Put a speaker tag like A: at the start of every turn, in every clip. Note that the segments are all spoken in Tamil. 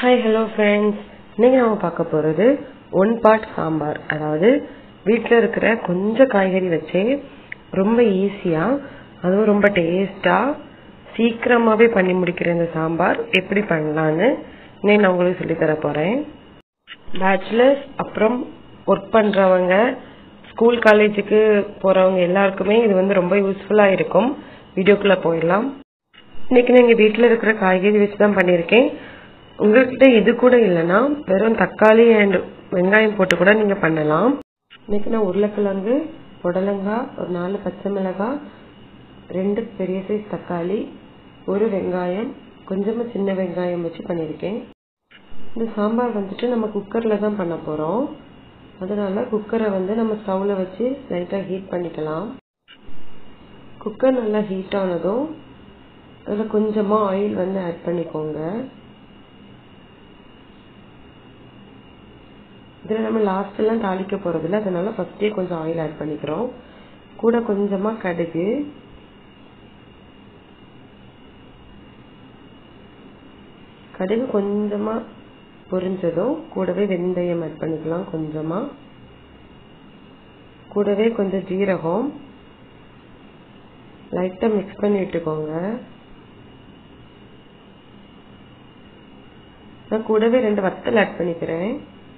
A: ஹாய் ஹலோ ஃப்ரெண்ட்ஸ் இன்னைக்கு நம்ம பார்க்க போகிறது ஒன் பார்ட் சாம்பார் அதாவது வீட்டில் இருக்கிற கொஞ்சம் காய்கறி வச்சே ரொம்ப ஈஸியாக அதுவும் ரொம்ப டேஸ்ட்டாக சீக்கிரமாகவே பண்ணி முடிக்கிற இந்த சாம்பார் எப்படி பண்ணலான்னு இன்னைக்கு நான் உங்களுக்கு சொல்லித் தர போகிறேன் பேச்சுலர்ஸ் அப்புறம் ஒர்க் பண்ணுறவங்க ஸ்கூல் காலேஜுக்கு போகிறவங்க எல்லாருக்குமே இது வந்து ரொம்ப யூஸ்ஃபுல்லாக இருக்கும் வீடியோக்குள்ளே போயிடலாம் இன்னைக்கு நான் எங்கள் வீட்டில் இருக்கிற காய்கறி வச்சு தான் பண்ணியிருக்கேன் உங்ககிட்ட இது கூட இல்லைன்னா வெறும் தக்காளி அண்ட் வெங்காயம் போட்டு கூட நீங்கள் பண்ணலாம் இன்னைக்கு நான் உருளைக்கிழங்கு புடலங்காய் ஒரு நாலு பச்சை மிளகாய் ரெண்டு பெரிய சைஸ் தக்காளி ஒரு வெங்காயம் கொஞ்சமாக சின்ன வெங்காயம் வச்சு பண்ணியிருக்கேன் இந்த சாம்பார் வந்துட்டு நம்ம குக்கரில் தான் பண்ண போகிறோம் அதனால குக்கரை வந்து நம்ம ஸ்டவ்வில் வச்சு லைட்டாக ஹீட் பண்ணிக்கலாம் குக்கர் நல்லா ஹீட் ஆனதும் அதில் கொஞ்சமாக ஆயில் வந்து ஆட் பண்ணிக்கோங்க இதில் நம்ம லாஸ்ட்லாம் தாளிக்க போகிறதில்ல அதனால ஃபஸ்ட்டே கொஞ்சம் ஆயில் ஆட் பண்ணிக்கிறோம் கூட கொஞ்சமாக கடுகு கடுகு கொஞ்சமாக பொரிஞ்சதும் கூடவே வெந்தயம் ஆட் பண்ணிக்கலாம் கொஞ்சமாக கூடவே கொஞ்சம் ஜீரகம் லைட்டாக மிக்ஸ் பண்ணி விட்டுக்கோங்க நான் கூடவே ரெண்டு வத்தல் ஆட் பண்ணிக்கிறேன்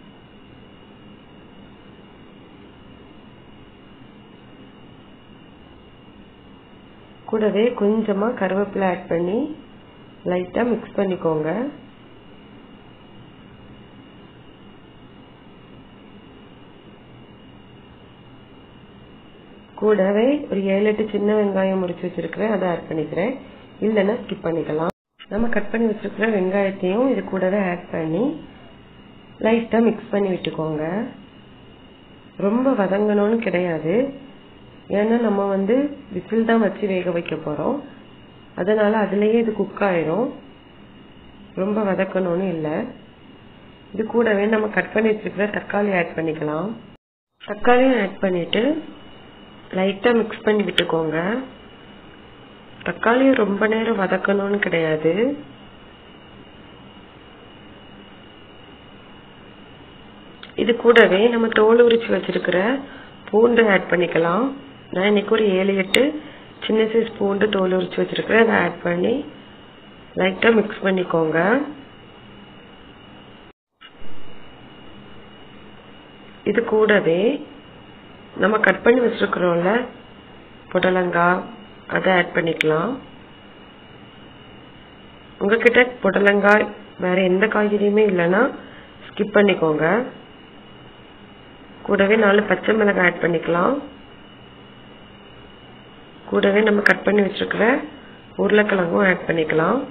A: கூடவே கொஞ்சமாக கருவேப்பிலை ஆட் பண்ணி லைட்டாக மிக்ஸ் பண்ணிக்கோங்க கூடவே ஒரு ஏழு எட்டு சின்ன வெங்காயம் முடிச்சு வச்சிருக்கிறேன் அதை ஆட் பண்ணிக்கிறேன் இல்லைன்னா ஸ்கிப் பண்ணிக்கலாம் நம்ம கட் பண்ணி வச்சிருக்கிற வெங்காயத்தையும் இது கூடவே ஆட் பண்ணி லைட்டாக மிக்ஸ் பண்ணி விட்டுக்கோங்க ரொம்ப வதங்கணும்னு கிடையாது ஏன்னா நம்ம வந்து விசில் தான் வச்சு வேக வைக்க போகிறோம் அதனால அதுலேயே இது குக் ஆயிரும் ரொம்ப வதக்கணும்னு இல்லை இது கூடவே நம்ம கட் பண்ணி வச்சிருக்கிற தக்காளி ஆட் பண்ணிக்கலாம் தக்காளியும் ஆட் பண்ணிட்டு லைட்டாக மிக்ஸ் பண்ணி விட்டுக்கோங்க தக்காளியும் ரொம்ப நேரம் வதக்கணும்னு கிடையாது இது கூடவே நம்ம தோல் உரிச்சு வச்சிருக்கிற பூண்டு ஆட் பண்ணிக்கலாம் நான் இன்னைக்கு ஒரு ஏழு எட்டு சின்ன சைஸ் பூண்டு தோல் உரிச்சு வச்சிருக்கிறேன் அதை ஆட் பண்ணி லைட்டாக மிக்ஸ் பண்ணிக்கோங்க இது கூடவே நம்ம கட் பண்ணி வச்சிருக்கிறோம்ல புடலங்காய் அதை ஆட் பண்ணிக்கலாம் உங்ககிட்ட புடலங்காய் வேற எந்த காய்கறியுமே இல்லைன்னா ஸ்கிப் பண்ணிக்கோங்க கூடவே நாலு பச்சை மிளகாய் ஆட் பண்ணிக்கலாம் கூடவே நம்ம கட் பண்ணி வச்சிருக்கிற உருளைக்கிழங்கும் ஆட் பண்ணிக்கலாம்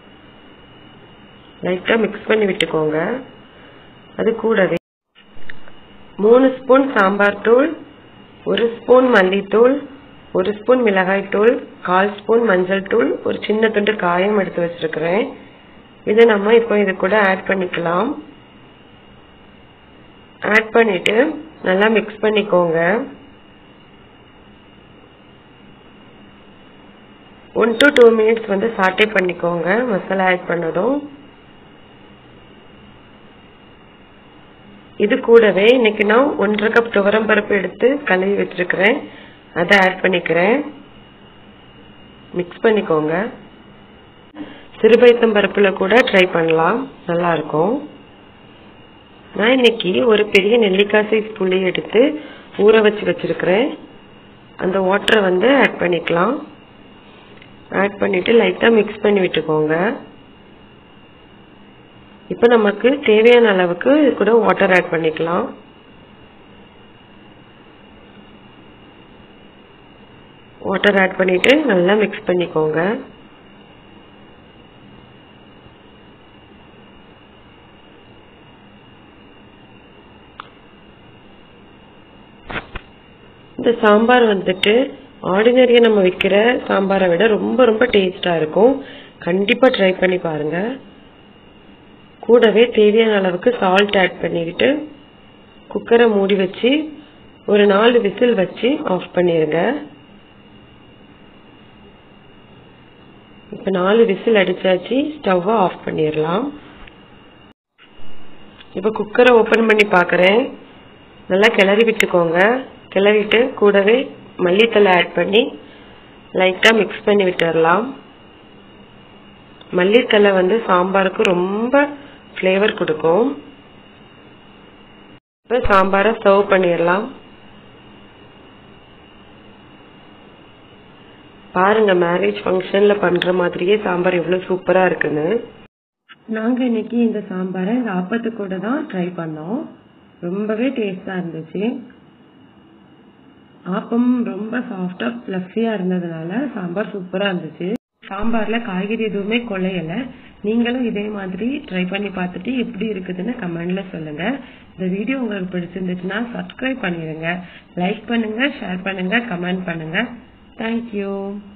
A: லைட்டாக மிக்ஸ் பண்ணி விட்டுக்கோங்க அது கூடவே மூணு ஸ்பூன் சாம்பார் தூள் ஒரு ஸ்பூன் மல்லித்தூள் ஒரு ஸ்பூன் மிளகாய் தூள் கால் ஸ்பூன் மஞ்சள் தூள் ஒரு சின்ன துண்டு காயம் எடுத்து வச்சிருக்கிறேன் இதை நம்ம இப்போ இது கூட ஆட் பண்ணிக்கலாம் ஆட் பண்ணிட்டு நல்லா மிக்ஸ் பண்ணிக்கோங்க ஒன் டு டூ மினிட்ஸ் வந்து சாட்டே பண்ணிக்கோங்க மசாலா ஆட் பண்ணதும் இது கூடவே இன்னைக்கு நான் ஒன்றரை கப் துவரம் பருப்பு எடுத்து கழுவி வச்சிருக்கிறேன் அதை ஆட் பண்ணிக்கிறேன் மிக்ஸ் பண்ணிக்கோங்க சிறுபைத்தம் பருப்புல கூட ட்ரை பண்ணலாம் நல்லா இருக்கும் நான் இன்னைக்கு ஒரு பெரிய நெல்லிக்காய் சைஸ் புளி எடுத்து ஊற வச்சு வச்சிருக்கிறேன் அந்த வாட்டரை வந்து ஆட் பண்ணிக்கலாம் ஆட் பண்ணிட்டு லைட்டா மிக்ஸ் பண்ணி விட்டுக்கோங்க இப்போ நமக்கு தேவையான அளவுக்கு இது கூட வாட்டர் ஆட் பண்ணிக்கலாம் வாட்டர் ஆட் பண்ணிட்டு நல்லா மிக்ஸ் பண்ணிக்கோங்க இந்த சாம்பார் வந்துட்டு ஆர்டினரியா நம்ம வைக்கிற சாம்பாரை விட ரொம்ப ரொம்ப டேஸ்டா இருக்கும் கண்டிப்பா ட்ரை பண்ணி பாருங்க கூடவே தேவையான அளவுக்கு சால்ட் ஆட் பண்ணிக்கிட்டு குக்கரை மூடி வச்சு ஒரு நாலு விசில் வச்சு ஆஃப் பண்ணிருங்க இப்ப நாலு விசில் அடிச்சாச்சு ஸ்டவ்வை ஆஃப் பண்ணிடலாம் இப்போ குக்கரை ஓப்பன் பண்ணி பார்க்குறேன் நல்லா கிளறி விட்டுக்கோங்க கிளறிட்டு கூடவே மல்லித்தலை ஆட் பண்ணி லைட்டாக மிக்ஸ் பண்ணி விட்டுடலாம் மல்லித்தலை வந்து சாம்பாருக்கு ரொம்ப ஃப்ளேவர் கொடுக்கும் இப்போ சாம்பாரை சர்வ் பண்ணிடலாம் பாருங்க மேரேஜ் ஃபங்க்ஷன்ல பண்ற மாதிரியே சாம்பார் எவ்வளவு சூப்பரா இருக்குன்னு நாங்க இன்னைக்கு இந்த சாம்பாரை இந்த ஆப்பத்து கூட தான் ட்ரை பண்ணோம் ரொம்பவே டேஸ்டா இருந்துச்சு ஆப்பம் ரொம்ப சாஃப்டா ஃபிளஃபியா இருந்ததுனால சாம்பார் சூப்பரா இருந்துச்சு சாம்பார்ல காய்கறி எதுவுமே குழையல நீங்களும் இதே மாதிரி ட்ரை பண்ணி பார்த்துட்டு எப்படி இருக்குதுன்னு கமெண்ட்ல சொல்லுங்க இந்த வீடியோ உங்களுக்கு பிடிச்சிருந்துச்சுன்னா சப்ஸ்கிரைப் பண்ணிடுங்க லைக் பண்ணுங்க ஷேர் பண்ணுங்க கமெண்ட் பண்ணுங்க தேங்க்யூ